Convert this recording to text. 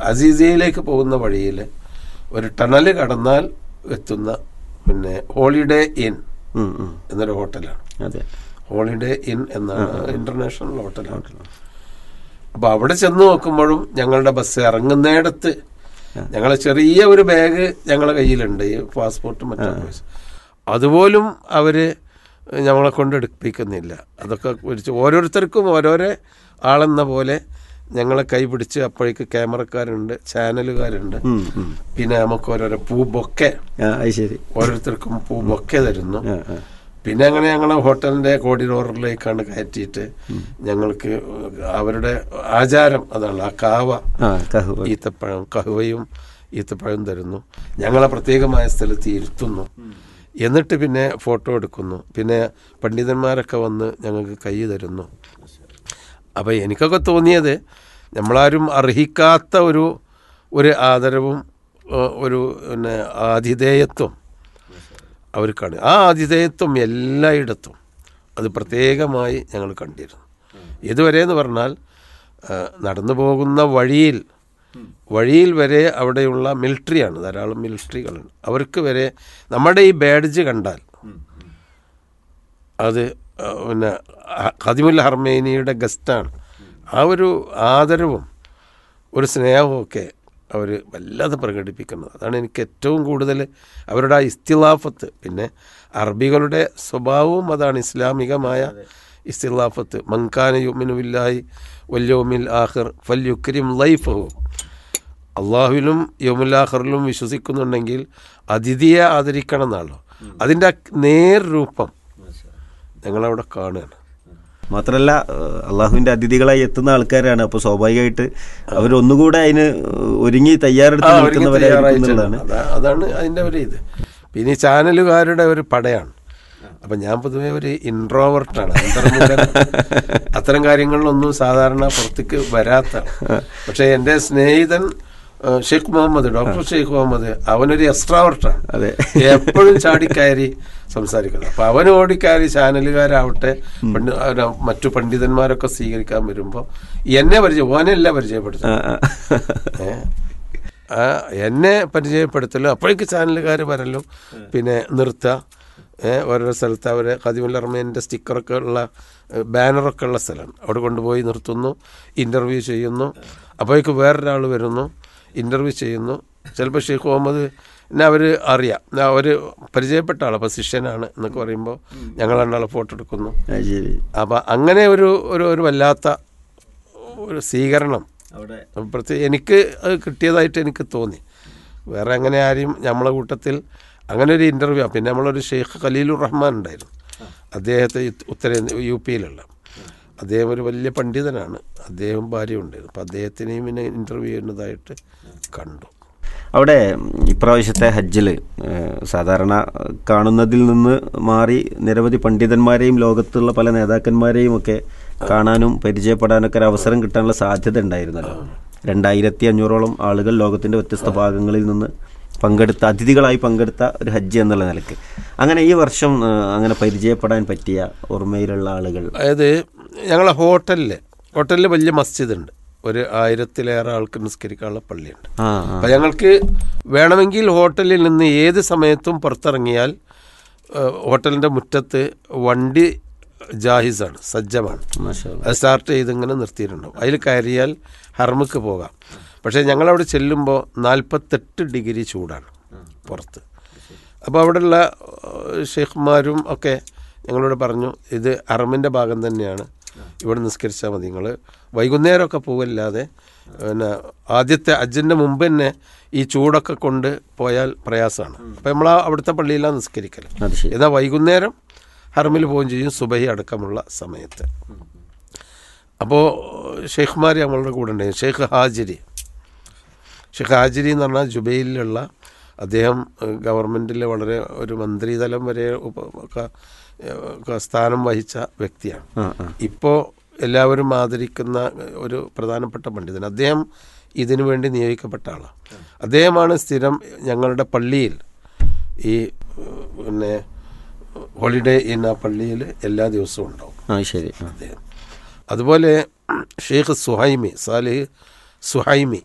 അസീസിയയിലേക്ക് പോകുന്ന വഴിയിൽ ഒരു ടണൽ കടന്നാൽ എത്തുന്ന പിന്നെ ഹോളിഡേ ഇൻ ഉം, ഉം. എന്നൊരു ഹോട്ടലാണ് അതെ ഹോളിഡേ ഇൻ എന്നാണ് ഇന്റർനാഷണൽ ഹോട്ടലാണ് അപ്പോൾ അവിടെ ചെന്ന് നോക്കുമ്പോഴും ഞങ്ങളുടെ ബസ് ഇറങ്ങുന്നിടത്ത് ഞങ്ങളെ ചെറിയ ഒരു ബാഗ് ഞങ്ങളെ കയ്യിലുണ്ട് ഈ പാസ്പോർട്ടും മറ്റൊക്കെ വെച്ച്. അതുപോലും അവര് ഞങ്ങളെ കൊണ്ട് എടുപ്പിക്കുന്നില്ല അതൊക്കെ വിളിച്ച് ഓരോരുത്തർക്കും ഓരോരോ ആളെന്ന പോലെ ഞങ്ങളെ കൈ പിടിച്ച് അപ്പോഴേക്ക് ക്യാമറക്കാരുണ്ട് ചാനലുകാരുണ്ട് ഉം, ഉം. പിന്നെ നമുക്ക് ഓരോരോ പൂ ബൊക്കെ ആ അത് ശരി ഓരോരുത്തർക്കും പൂ ബൊക്കെ തരുന്നു ആ, ആ. പിന്നെ അങ്ങനെ ഞങ്ങളെ ഹോട്ടലിന്റെ കോഡിനോറിലേക്കാണ് കയറ്റിയിട്ട് ഞങ്ങൾക്ക് അവരുടെ ആചാരം അതാണ് ആ കാവ ആ കഹുവ ഈത്തപ്പഴം കഹുവയും ഈത്തപ്പഴം തരുന്നു ഞങ്ങളെ പ്രത്യേകമായ സ്ഥലത്ത് ഇരുത്തുന്നു എന്നിട്ട് പിന്നെ ഫോട്ടോ എടുക്കുന്നു പിന്നെ പണ്ഡിതന്മാരൊക്കെ വന്ന് ഞങ്ങൾക്ക് കൈ തരുന്നു അപ്പോൾ എനിക്കൊക്കെ തോന്നിയത് നമ്മളാരും അർഹിക്കാത്ത ഒരു ഒരു ആദരവും ഏഹ്, ഒരു പിന്നെ ആതിഥേയത്വം അവർക്കാണ് ആ ആതിഥേയത്വം എല്ലായിടത്തും അത് പ്രത്യേകമായി ഞങ്ങൾ കണ്ടിരുന്നു ഇതുവരെ എന്ന് പറഞ്ഞാൽ ആ, നടന്നു പോകുന്ന വഴിയിൽ വഴിയിൽ വരെ അവിടെയുള്ള മിലിറ്ററിയാണ് ധാരാളം മിലിറ്ററികളുണ്ട് അവർക്ക് വരെ നമ്മുടെ ഈ ബാഡ്ജ് കണ്ടാൽ അത് ആ, പിന്നെ ഖദിമുൽ ഹർമേനിയുടെ ഗസ്റ്റാണ് ആ ഒരു ആദരവും ഒരു സ്നേഹവും ഒക്കെ അവർ വല്ലാതെ പ്രകടിപ്പിക്കുന്നത് അതാണ് എനിക്ക് ഏറ്റവും കൂടുതൽ അവരുടെ ആ ഇസ്തിലാഫത്ത് പിന്നെ അറബികളുടെ സ്വഭാവവും അതാണ് ഇസ്ലാമികമായ ഇസ്തിലാഫത്ത് മങ്കാന യുമിനുവില്ലായി വല്യോമിൽ ആഹിർ ഫല്യുക്രിം ലൈഫഹു അള്ളാഹുവിലും യോമുല്ലാഹറിലും വിശ്വസിക്കുന്നുണ്ടെങ്കിൽ അതിഥിയെ ആദരിക്കണം എന്നാണല്ലോ അതിൻ്റെ ആ നേർരൂപം ഞങ്ങളവിടെ കാണുകയാണ് മാത്രല്ല ഏഹ്, അള്ളാഹുവിന്റെ അതിഥികളായി എത്തുന്ന ആൾക്കാരാണ് അപ്പോൾ സ്വാഭാവികമായിട്ട് അവരൊന്നുകൂടെ അതിന് ഒരുങ്ങി തയ്യാറെടുത്ത് ആ, ഒരുങ്ങി നിൽക്കുന്നവരായിരിക്കും തയ്യാറായിട്ടുണ്ട്. എന്നുള്ളതാണ് അതാ- അതാണ് അതിൻ്റെ ഒരു ഇത് പിന്നെ ഈ ചാനലുകാരുടെ ഒരു പടയാണ് അപ്പം ഞാൻ പൊതുവെ ഒരു ഇൻട്രോവർട്ടാണ് അന്തർമുഖൻ അത്തരം കാര്യങ്ങളിലൊന്നും സാധാരണ പുറത്തേക്ക് വരാത്ത പക്ഷേ എൻ്റെ സ്നേഹിതൻ ആ, ഷെയ്ഖ് മുഹമ്മദ് ഡോക്ടർ ഷെയ്ഖ് മുഹമ്മദ് അവനൊരു എക്സ്ട്രാവർട്ടാണ് അതെ എപ്പോഴും ചാടിക്കയറി സംസാരിക്കുന്നത് അപ്പൊ അവൻ ഓടിക്കയറി ചാനലുകാരാവട്ടെ പണ്ട് അവര- മറ്റു പണ്ഡിതന്മാരൊക്കെ സ്വീകരിക്കാൻ വരുമ്പോൾ എന്നെ പരിചയം ഓനെയല്ല പരിചയപ്പെടുത്തുന്നത് ആ, ആ. ഏ? ആ എന്നെ പരിചയപ്പെടുത്തലും അപ്പോഴേക്ക് ചാനലുകാർ വരലും പിന്നെ നിർത്തുക ഏഹ് ഓരോ സ്ഥലത്ത് അവർ ഖദിമുൽ അർമേൻ്റെ സ്റ്റിക്കറൊക്കെ ഉള്ള ഏഹ്, ബാനറൊക്കെ ഉള്ള സ്ഥലമാണ് അവിടെ കൊണ്ടുപോയി നിർത്തുന്നു ഇൻ്റർവ്യൂ ചെയ്യുന്നു അപ്പോഴേക്ക് വേറൊരാൾ വരുന്നു ഇൻ്റർവ്യൂ ചെയ്യുന്നു ചിലപ്പോൾ ഷെയ്ഖ് മുഹമ്മദ് എന്നെ അവർ അറിയാം അവർ പരിചയപ്പെട്ട ആളാണ് അപ്പോൾ ശിഷ്യനാണ് എന്നൊക്കെ പറയുമ്പോൾ ഞങ്ങൾ രണ്ടാളെ ഫോട്ടോ എടുക്കുന്നു അത് ശരി അപ്പം അങ്ങനെ ഒരു ഒരു ഒരു വല്ലാത്ത ഒരു സ്വീകരണം അവിടെ പ്രത്യേക എനിക്ക് അത് കിട്ടിയതായിട്ട് എനിക്ക് തോന്നി വേറെ അങ്ങനെ ആരെയും നമ്മളെ കൂട്ടത്തിൽ അങ്ങനെ ഒരു ഇൻ്റർവ്യൂ പിന്നെ നമ്മളൊരു ഷെയ്ഖ് ഖലീലുർ റഹ്മാൻ ഉണ്ടായിരുന്നു അദ്ദേഹത്തെ ഉത്ത- ഉത്തരേന്ത്യ യു പിയിലുള്ള അദ്ദേഹം ഒരു വലിയ പണ്ഡിതനാണ് അദ്ദേഹം ഭാര്യ ഉണ്ടായിരുന്നു അപ്പം അദ്ദേഹത്തിനെയും പിന്നെ ഇൻ്റർവ്യൂ ചെയ്യുന്നതായിട്ട് കണ്ടു അവിടെ ഇപ്രാവശ്യത്തെ ഹജ്ജിൽ സാധാരണ കാണുന്നതിൽ നിന്ന് മാറി നിരവധി പണ്ഡിതന്മാരെയും ലോകത്തുള്ള പല നേതാക്കന്മാരെയും ഒക്കെ കാണാനും പരിചയപ്പെടാനൊക്കെ ഒരു അവസരം കിട്ടാനുള്ള സാധ്യത ഉണ്ടായിരുന്നല്ലോ രണ്ടായിരത്തി അഞ്ഞൂറോളം ആളുകൾ ലോകത്തിന്റെ വ്യത്യസ്ത ഭാഗങ്ങളിൽ നിന്ന് പങ്കെടുത്ത അതിഥികളായി പങ്കെടുത്ത ഒരു ഹജ്ജ് എന്നുള്ള നിലക്ക് അങ്ങനെ ഈ വർഷം ആ, അങ്ങനെ പരിചയപ്പെടാൻ പറ്റിയ ഓർമ്മയിലുള്ള ആളുകൾ അതായത് ഞങ്ങളെ ഹോട്ടലിൽ ഹോട്ടലിൽ വലിയ മസ്ജിദ് ഉണ്ട് ഒരു ആയിരത്തിലേറെ ആൾക്ക് നിസ്കരിക്കാനുള്ള പള്ളിയുണ്ട് ആ ആ. അപ്പം ഞങ്ങൾക്ക് വേണമെങ്കിൽ ഹോട്ടലിൽ നിന്ന് ഏത് സമയത്തും പുറത്തിറങ്ങിയാൽ ഏഹ്, ഹോട്ടലിൻ്റെ മുറ്റത്ത് വണ്ടി ജാഹിസാണ് സജ്ജമാണ് മാഷാ അല്ലാ. അത് സ്റ്റാർട്ട് ചെയ്ത് ഇങ്ങനെ നിർത്തിയിട്ടുണ്ടാവും അതിൽ കയറിയാൽ ഹർമുക്ക് പോകാം പക്ഷേ ഞങ്ങളവിടെ ചെല്ലുമ്പോൾ നാൽപ്പത്തെട്ട് ഡിഗ്രി ചൂടാണ് പുറത്ത് അപ്പോൾ അവിടെയുള്ള ഏഹ്, ഷെയ്ഖ്മാരും ഒക്കെ ഞങ്ങളോട് പറഞ്ഞു ഇത് ഹറമിൻ്റെ ഭാഗം തന്നെയാണ് ഇവിടെ നിസ്കരിച്ചാൽ മതി നിങ്ങൾ വൈകുന്നേരമൊക്കെ പോകല്ലാതെ പിന്നെ ആദ്യത്തെ അജ്ജിൻ്റെ മുമ്പ് തന്നെ ഈ ചൂടൊക്കെ കൊണ്ട് പോയാൽ പ്രയാസമാണ് അപ്പോൾ നമ്മൾ ആ അവിടുത്തെ പള്ളിയിലാണ് നിസ്കരിക്കൽ അത് ശരി എന്നാൽ വൈകുന്നേരം ഹറമിൽ പോവുകയും ചെയ്യും സുബഹി അടക്കമുള്ള സമയത്ത് അപ്പോൾ ഷെയ്ഖ്മാർ നമ്മളുടെ കൂടെ ഉണ്ടായിരുന്നു ഷെയ്ഖ് ഹാജിരി ഷെയ്ഖ് ഹാജിരി എന്ന് പറഞ്ഞാൽ ജുബൈലിലുള്ള അദ്ദേഹം ഗവൺമെൻറ്റിൽ വളരെ ഒരു മന്ത്രിതലം വരെ ഉപ- ഒക്കെ, ഏഹ്, ഒക്കെ സ്ഥാനം വഹിച്ച വ്യക്തിയാണ് ആ ആ ഇപ്പോൾ എല്ലാവരും ആദരിക്കുന്ന ഒരു പ്രധാനപ്പെട്ട പണ്ഡിതൻ അദ്ദേഹം ഇതിനു വേണ്ടി നിയോഗിക്കപ്പെട്ട ആളാണ് അദ്ദേഹമാണ് സ്ഥിരം ഞങ്ങളുടെ പള്ളിയിൽ ഈ ഏഹ്, പിന്നെ ഹോളിഡേ ഇൻ ആ പള്ളിയിൽ എല്ലാ ദിവസവും ഉണ്ടാവും ആ ശരി ആ അദ്ദേഹം അതുപോലെ ഷെയ്ഖ് സുഹൈമി സാലിഹ് സുഹൈമി